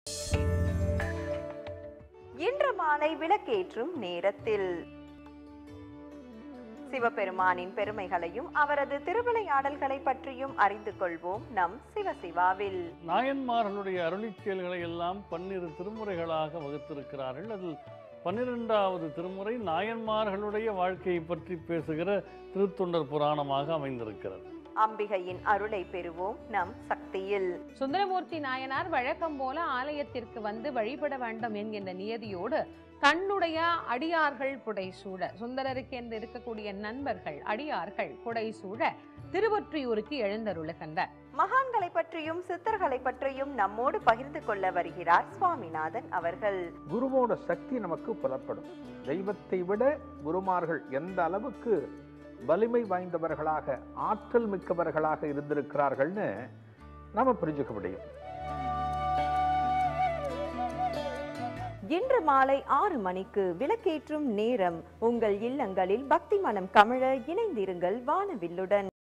இன்று மாலை விளக்கேற்றும் நேரத்தில் சிவபெருமானின் பெருமைகளையும் அவரது திருவிளையாடல்களை பற்றியும் அறிந்து கொள்வோம் நம் சிவசிவாவில் நாயன்மார்களுடைய அருளிச் செயல்களை எல்லாம் பன்னிரு திருமுறைகளாக வகுத்திருக்கிறார்கள் அதில் பன்னிரெண்டாவது திருமுறை நாயன்மார்களுடைய வாழ்க்கையை பற்றி பேசுகிற திருத்தொண்டர் புராணமாக அமைந்திருக்கிறது அம்பிகையின் அருளை பெறுவோம் நம் சக்தியில் சுந்தரமூர்த்தி நாயனார் வழக்கம் போல ஆலயத்திற்கு வந்து வழிபட வேண்டும் என்கின்ற நியதியோடு தன்னுடைய அடியார்கள் புடைசூழ சுந்தரருக்கு என்று இருக்கக்கூடிய நண்பர்கள் அடியார்கள் புடைசூழ திருவொற்றியூருக்கு எழுந்தருளுகின்றார் மகான்களை பற்றியும் சித்தர்களை பற்றியும் நம்மோடு பகிர்ந்து கொள்ள வருகிறார் சுவாமிநாதன் அவர்கள் குருவோட சக்தி நமக்கு புலப்படும் தெய்வத்தை விட குருமார்கள் எந்த அளவுக்கு வலிமை வாய்ந்தவர்களாக ஆற்றல் மிக்கவர்களாக இருந்திருக்கிறார்கள்னு நாம புரிஞ்சுக்க முடியும் இன்று மாலை ஆறு மணிக்கு விளக்கேற்றும் நேரம் உங்கள் இல்லங்களில் பக்தி மனம் கமழ இணைந்திருங்கள் வானவில்லுடன்